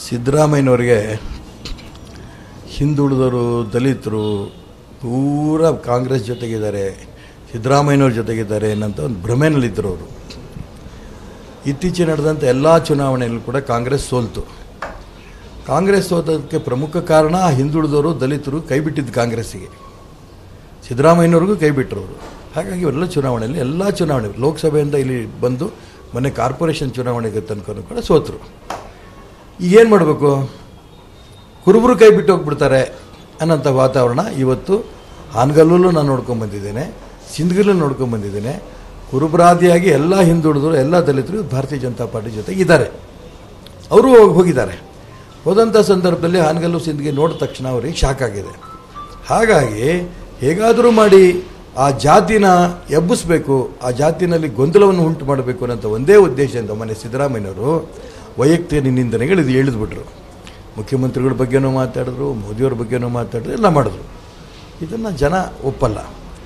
ಸಿದ್ದರಾಮಯ್ಯನವ್ರಿಗೆ ಹಿಂದುಳಿದವರು ದಲಿತರು ಪೂರ ಕಾಂಗ್ರೆಸ್ ಜೊತೆಗಿದ್ದಾರೆ ಸಿದ್ದರಾಮಯ್ಯನವ್ರ ಜೊತೆಗಿದ್ದಾರೆ ಅನ್ನೋಂಥ ಒಂದು ಭ್ರಮೆನಲ್ಲಿದ್ದರು ಅವರು ಇತ್ತೀಚೆಗೆ ನಡೆದಂಥ ಎಲ್ಲ ಚುನಾವಣೆಯಲ್ಲೂ ಕೂಡ ಕಾಂಗ್ರೆಸ್ ಸೋಲ್ತು ಕಾಂಗ್ರೆಸ್ ಸೋತೋದಕ್ಕೆ ಪ್ರಮುಖ ಕಾರಣ ಆ ಹಿಂದುಳಿದವರು ದಲಿತರು ಕೈ ಬಿಟ್ಟಿದ್ದು ಕಾಂಗ್ರೆಸ್ಸಿಗೆ ಸಿದ್ದರಾಮಯ್ಯನವ್ರಿಗೂ ಕೈ ಬಿಟ್ಟರು ಅವರು ಹಾಗಾಗಿ ಎಲ್ಲ ಚುನಾವಣೆಯಲ್ಲಿ ಎಲ್ಲ ಚುನಾವಣೆ ಲೋಕಸಭೆಯಿಂದ ಇಲ್ಲಿ ಬಂದು ಮೊನ್ನೆ ಕಾರ್ಪೊರೇಷನ್ ಚುನಾವಣೆಗೆ ತನಕ ಕೂಡ ಸೋತರು ಈಗೇನು ಮಾಡಬೇಕು ಕುರುಬರು ಕೈ ಬಿಟ್ಟು ಹೋಗ್ಬಿಡ್ತಾರೆ ಅನ್ನೋಂಥ ವಾತಾವರಣ ಇವತ್ತು ಹಾನಗಲ್ಲೂ ನಾನು ನೋಡ್ಕೊಂಡು ಬಂದಿದ್ದೇನೆ ಸಿಂಧಗಲ್ಲೂ ನೋಡ್ಕೊಂಡು ಬಂದಿದ್ದೇನೆ ಕುರುಬರಾದಿಯಾಗಿ ಎಲ್ಲ ಹಿಂದುಳಿದ್ರು ಎಲ್ಲ ದಲಿತರು ಭಾರತೀಯ ಜನತಾ ಪಾರ್ಟಿ ಜೊತೆಗೆ ಇದ್ದಾರೆ ಅವರು ಹೋಗಿ ಹೋಗಿದ್ದಾರೆ ಹೋದಂಥ ಸಂದರ್ಭದಲ್ಲಿ ಹಾನಗಲ್ಲು ಸಿಂಧಿಗೆ ನೋಡಿದ ತಕ್ಷಣ ಅವರಿಗೆ ಶಾಕ್ ಆಗಿದೆ ಹಾಗಾಗಿ ಹೇಗಾದರೂ ಮಾಡಿ ಆ ಜಾತಿನ ಎಬ್ಬಿಸ್ಬೇಕು ಆ ಜಾತಿನಲ್ಲಿ ಗೊಂದಲವನ್ನು ಉಂಟು ಮಾಡಬೇಕು ಅನ್ನೋಂಥ ಒಂದೇ ಉದ್ದೇಶದಿಂದ ಮನೆ ಸಿದ್ದರಾಮಯ್ಯನವರು ವೈಯಕ್ತಿಕ ನಿಂದನೆಗಳು ಇದು ಹೇಳಿದ್ಬಿಟ್ರು ಮುಖ್ಯಮಂತ್ರಿಗಳ ಬಗ್ಗೆನೂ ಮಾತಾಡಿದ್ರು ಮೋದಿಯವ್ರ ಬಗ್ಗೆನೂ ಮಾತಾಡಿದ್ರು ಎಲ್ಲ ಮಾಡಿದ್ರು ಇದನ್ನು ಜನ ಒಪ್ಪಲ್ಲ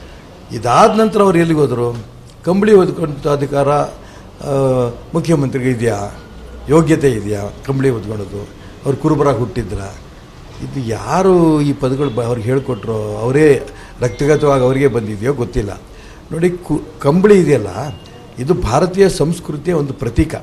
ಇದಾದ ನಂತರ ಅವ್ರು ಎಲ್ಲಿಗೆ ಹೋದರು ಕಂಬಳಿ ಓದ್ಕೊಂಡ ಅಧಿಕಾರ ಆ, ಮುಖ್ಯಮಂತ್ರಿಗೆ ಇದೆಯಾ ಯೋಗ್ಯತೆ ಇದೆಯಾ ಕಂಬಳಿ ಓದ್ಕೊಳ್ಳೋದು ಅವ್ರು ಕುರುಬರಾಗಿ ಹುಟ್ಟಿದ್ರ ಇದು ಯಾರು ಈ ಪದಗಳು ಬ ಅವ್ರಿಗೆ ಹೇಳ್ಕೊಟ್ರೋ ಅವರೇ ರಕ್ತಗತವಾಗಿ ಅವರಿಗೆ ಬಂದಿದೆಯೋ ಗೊತ್ತಿಲ್ಲ ನೋಡಿ ಕು ಕಂಬಳಿ ಇದೆಯಲ್ಲ ಇದು ಭಾರತೀಯ ಸಂಸ್ಕೃತಿಯ ಒಂದು ಪ್ರತೀಕ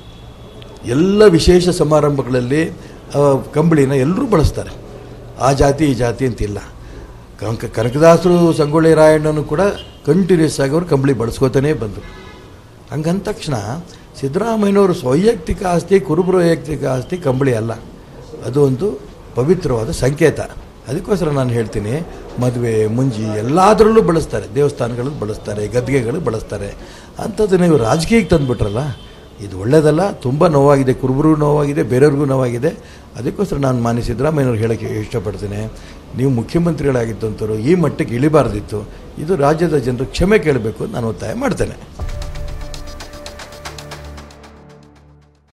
ಎಲ್ಲ ವಿಶೇಷ ಸಮಾರಂಭಗಳಲ್ಲಿ ಆ, ಕಂಬಳಿನ ಎಲ್ಲರೂ ಬಳಸ್ತಾರೆ ಆ ಜಾತಿ ಈ ಜಾತಿ ಅಂತಿಲ್ಲ ಕನಕ ಕನಕದಾಸರು ಸಂಗೊಳ್ಳಿ ರಾಯಣ್ಣನು ಕೂಡ ಕಂಟಿನ್ಯೂಸ್ ಆಗಿ ಅವರು ಕಂಬಳಿ ಬಳಸ್ಕೋತಾನೇ ಬಂದರು ಹಂಗಂದ ತಕ್ಷಣ ಸಿದ್ದರಾಮಯ್ಯನವರು ವೈಯಕ್ತಿಕ ಆಸ್ತಿ ಕುರುಬರ ವೈಯಕ್ತಿಕ ಆಸ್ತಿ ಕಂಬಳಿ ಅಲ್ಲ ಅದು ಒಂದು ಪವಿತ್ರವಾದ ಸಂಕೇತ ಅದಕ್ಕೋಸ್ಕರ ನಾನು ಹೇಳ್ತೀನಿ ಮದುವೆ ಮುಂಜಿ ಎಲ್ಲದರಲ್ಲೂ ಬಳಸ್ತಾರೆ ದೇವಸ್ಥಾನಗಳಲ್ಲಿ ಬಳಸ್ತಾರೆ ಗದ್ಗೆಗಳು ಬಳಸ್ತಾರೆ ಅಂಥದ್ದನ್ನ ಇವರು ರಾಜಕೀಯಕ್ಕೆ ತಂದುಬಿಟ್ರಲ್ಲ ಇದು ಒಳ್ಳೆಯದಲ್ಲ ತುಂಬ ನೋವಾಗಿದೆ ಕುರುಬರಿಗೂ ನೋವಾಗಿದೆ ಬೇರೆಯವ್ರಿಗೂ ನೋವಾಗಿದೆ ಅದಕ್ಕೋಸ್ಕರ ನಾನು ಮಾನ್ಯ ಸಿದ್ದರಾಮಯ್ಯನವ್ರು ಹೇಳೋಕ್ಕೆ ಇಷ್ಟಪಡ್ತೀನಿ ನೀವು ಮುಖ್ಯಮಂತ್ರಿಗಳಾಗಿದ್ದಂಥವ್ರು ಈ ಮಟ್ಟಕ್ಕೆ ಇಳಿಬಾರ್ದಿತ್ತು ಇದು ರಾಜ್ಯದ ಜನರು ಕ್ಷಮೆ ಕೇಳಬೇಕು ಅಂತ ನಾನು ಒತ್ತಾಯ ಮಾಡ್ತೇನೆ